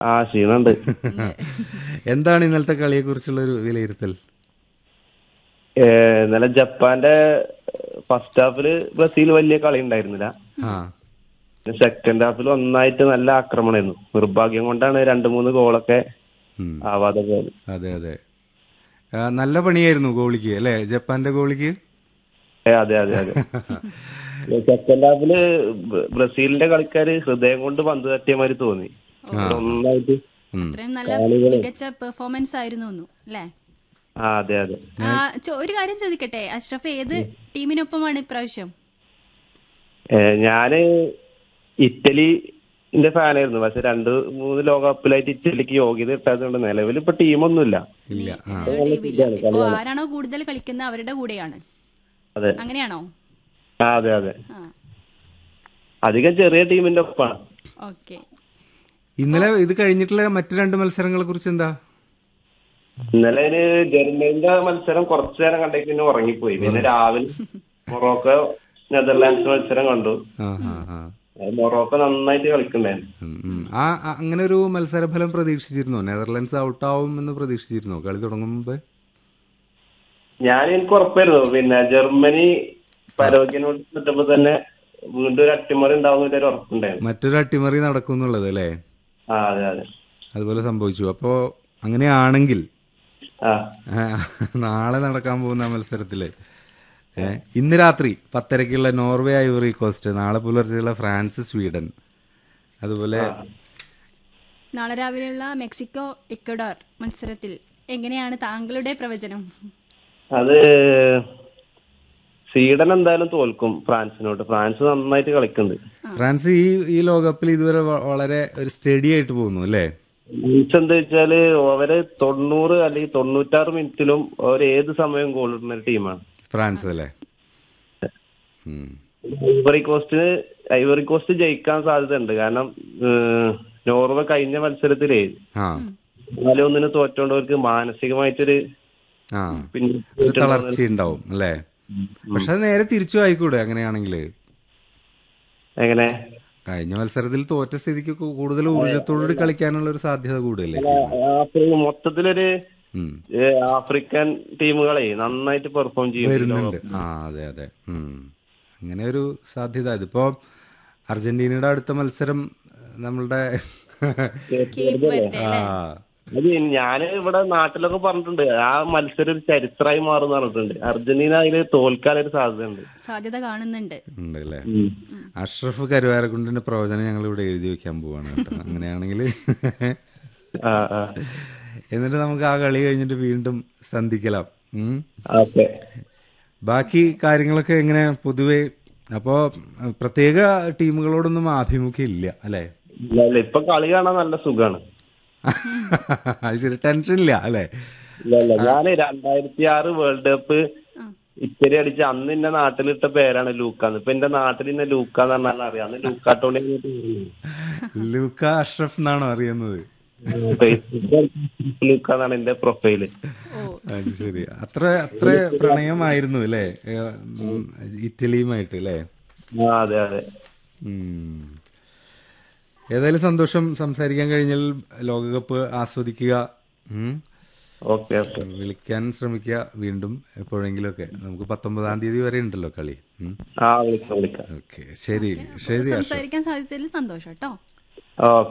ആ ക്ഷീണുണ്ട് എന്താണ് ഇന്നലത്തെ കളിയെ കുറിച്ചുള്ള ഒരു വിലയിരുത്തൽ ഏ, ഇന്നലെ ജപ്പാന്റെ ഫസ്റ്റ് ഹാഫില് ബ്രസീൽ വലിയ കളി ഉണ്ടായിരുന്നില്ല ആ സെക്കൻഡ് ഹാഫിൽ ഒന്നായിട്ട് നല്ല ആക്രമണമായിരുന്നു നിർഭാഗ്യം കൊണ്ടാണ് രണ്ട് മൂന്ന് ഗോളൊക്കെ ഉം. ആവാതെ പോയത് അതെ അതെ ആ, നല്ല പണിയായിരുന്നു ഗോളിക്ക് അല്ലേ ജപ്പാന്റെ ഗോളിക്ക് ഏ, അതെ അതെ അതെ സെക്കൻഡ് ഹാഫില് ബ്ര- ബ്രസീലിന്റെ കളിക്കാര് ഹൃദയം കൊണ്ട് പന്ത് തട്ടിയ മാതിരി തോന്നി ഒന്നായിട്ട് ഉം. അത്രയും നല്ല മികച്ച പെർഫോമൻസ് ആയിരുന്നു ഒന്നു അല്ലേ ആ അതെ അതെ ആ, ചോ- ഒരു കാര്യം ചോദിക്കട്ടെ അഷ്റഫ് ഏത് ടീമിനൊപ്പമാണ് ഇപ്രാവശ്യം ഏ, ഞാന് ഇറ്റലിന്റെ ഫാനായിരുന്നു പക്ഷെ രണ്ട് മൂന്ന് ലോകകപ്പിലായിട്ട് ഇറ്റലിക്ക് യോഗ്യത കിട്ടാത്തതുകൊണ്ട് നിലവിൽ ഇപ്പൊ ടീമൊന്നുമില്ല ഇല്ല ആ ടീമില്ല ഇപ്പൊ ആരാണോ കൂടുതൽ കളിക്കുന്നത് അവരുടെ കൂടെയാണ് അതെ അങ്ങനെയാണോ ആ അതെ അതെ ആ അധികം ചെറിയ ടീമിന്റെ ഒപ്പാണ് ഓക്കെ ഇന്നലെ ഇത് കഴിഞ്ഞിട്ടുള്ള മറ്റു രണ്ട് മത്സരങ്ങളെ കുറിച്ച് എന്താ ഇന്നലെ ഒരു ജർമ്മനിന്റെ മത്സരം കുറച്ചു നേരം കണ്ടേക്ക് പിന്നെ ഉറങ്ങിപ്പോയി പിന്നെ രാവിലെ മൊറോക്കോ നെതർലാൻഡ്സ് മത്സരം കണ്ടു ആ ആ ആ അത് മൊറോക്കോ നന്നായിട്ട് കളിക്കണ്ടായിരുന്നു ഉം, ഉം. ആ ആ, അങ്ങനെ ഒരു മത്സരഫലം പ്രതീക്ഷിച്ചിരുന്നോ നെതർലൻഡ്സ് ഔട്ടാവും എന്ന് പ്രതീക്ഷിച്ചിരുന്നോ കളി തുടങ്ങും മുമ്പ് ഞാൻ എനിക്ക് ഉറപ്പായിരുന്നു പിന്നെ ജർമ്മനി പരോഗ്യനോട് കിട്ടുമ്പോ തന്നെ വീണ്ടും ഒരു അട്ടിമറി ഉണ്ടാവുന്ന ഒരു ഉറപ്പുണ്ടായിരുന്നു മറ്റൊരു അട്ടിമറി നടക്കും എന്നുള്ളത് അല്ലേ ആ അതെ അതെ അതുപോലെ സംഭവിച്ചു അപ്പോൾ അങ്ങനെയാണെങ്കിൽ ആ ആ, നാളെ നടക്കാൻ പോകുന്ന ആ മത്സരത്തില് ഏ, ഇന്ന് രാത്രി പത്തരയ്ക്കുള്ള നോർവേ ഐവറി കോസ്റ്റ് നാളെ പുലർച്ചെയുള്ള ഫ്രാൻസ് സ്വീഡൻ അതുപോലെ നാളെ രാവിലെയുള്ള മെക്സിക്കോ ഇക്വഡോർ മത്സരത്തിൽ എങ്ങനെയാണ് താങ്കളുടെ പ്രവചനം അത് സ്വീഡൻ എന്തായാലും തോൽക്കും ഫ്രാൻസിനോട് ഫ്രാൻസ് നന്നായിട്ട് കളിക്കുന്നുണ്ട് ഫ്രാൻസ് ഈ ഈ ലോകകപ്പിൽ ഇതുവരെ വ- വളരെ ഒരു സ്റ്റഡി ആയിട്ട് പോകുന്നു അല്ലേ ഫ്രാൻസ് എന്താ വെച്ചാല് അവര് തൊണ്ണൂറ് അല്ലെങ്കിൽ തൊണ്ണൂറ്റാറ് മിനിറ്റിലും അവർ ഏത് സമയം ഗോൾ ഇടുന്ന ഒരു ടീമാണ് ഫ്രാൻസ് അല്ലേ ഉം. ഐവറി കോസ്റ്റിന് ഐവറി കോസ്റ്റ് ജയിക്കാൻ സാധ്യത ഉണ്ട് കാരണം ഏഹ്, നോർവേ കഴിഞ്ഞ മത്സരത്തിലേ ആ നാല് ഒന്നിന് തോറ്റോണ്ട് അവർക്ക് മാനസികമായിട്ടൊരു ആ പിന്നെ ഒരു തളർച്ച ഉണ്ടാവും അല്ലേ പക്ഷെ അത് നേരെ തിരിച്ചു ആയിക്കൂടെ അങ്ങനെയാണെങ്കിൽ എങ്ങനെ കഴിഞ്ഞ മത്സരത്തിൽ തോറ്റ സ്ഥിതിക്ക് കൂ- കൂടുതൽ ഊർജത്തോടുകൂടി കളിക്കാനുള്ള ഒരു സാധ്യത കൂടുതലേ ചെയ്യുന്നത് ആഫ്രി- മൊത്തത്തിലൊരു ഉം. ഏഹ്, ആഫ്രിക്കൻ ടീമുകളെ നന്നായിട്ട് പെർഫോം ചെയ്യും വരുന്നുണ്ട് ആ അതെ അതെ ഉം. അങ്ങനെ ഒരു സാധ്യത ഇതിപ്പോ അർജന്റീനയുടെ അടുത്ത മത്സരം നമ്മളുടെ കേപ്പ് വരട്ടെ ആ അത് ഞാന് ഇവിടെ നാട്ടിലൊക്കെ പറഞ്ഞിട്ടുണ്ട് ആ മത്സരം ഒരു ചരിത്രമായി മാറുന്ന പറഞ്ഞിട്ടുണ്ട് അർജന്റീന അതില് തോൽക്കാനൊരു സാധ്യതയുണ്ട് സാധ്യത കാണുന്നുണ്ട് ഉണ്ട് അല്ലേ അഷ്റഫ് കരുവാരക്കുണ്ടിന്റെ പ്രവചനം ഞങ്ങൾ ഇവിടെ എഴുതി വെക്കാൻ പോവാണ് കേട്ടോ അങ്ങനെയാണെങ്കിൽ ആ ആ എന്നിട്ട് നമുക്ക് ആ കളി കഴിഞ്ഞിട്ട് വീണ്ടും സന്ധിക്കലാം ഉം. ഓക്കെ ബാക്കി കാര്യങ്ങളൊക്കെ എങ്ങനെ പൊതുവെ അപ്പോ അഹ് പ്രത്യേക ടീമുകളോടൊന്നും ആഭിമുഖ്യം ഇല്ല അല്ലേ ഇല്ല ഇല്ല ഇപ്പൊ കളി കാണാൻ നല്ല സുഖാണ് അത് ശരി ടെൻഷൻ ഇല്ല അല്ലേ ഇല്ല ഇല്ല ഞാന് രണ്ടായിരത്തി ആറ് വേൾഡ് കപ്പ് ഇറ്റലി അടിച്ച അന്ന് എന്റെ നാട്ടിലിട്ട പേരാണ് ലൂക്കാന്ന് ഇപ്പൊ എന്റെ നാട്ടിൽ ഇന്നെ ലൂക്കാന്ന് പറഞ്ഞാൽ അറിയാം അന്ന് ലൂക്കാട്ടോണി ലൂക്ക അഷ്റഫ് എന്നാണോ അറിയുന്നത് ലൂക്കാന്നാണ് എന്റെ പ്രൊഫൈല് ഓ അത് ശരി അത്ര അത്ര പ്രണയമായിരുന്നു അല്ലേ ഏ, ഉം, ഇറ്റലിയുമായിട്ട് അല്ലേ ആ അതെ അതെ ഉം. ഏതായാലും സന്തോഷം സംസാരിക്കാൻ കഴിഞ്ഞാൽ ലോകകപ്പ് ആസ്വദിക്കുക ഉം. ഓക്കെ ഓക്കെ വിളിക്കാൻ ശ്രമിക്കുക വീണ്ടും എപ്പോഴെങ്കിലുമൊക്കെ നമുക്ക് പത്തൊമ്പതാം തീയതി വരെ ഉണ്ടല്ലോ കളി ഉം. ആ വിളിക്കാം വിളിക്കാം ഓക്കെ ശരി ശരി അഷ്റഫ് സംസാരിക്കാൻ സാധിച്ചതിൽ സന്തോഷം കേട്ടോ ഓക്കെ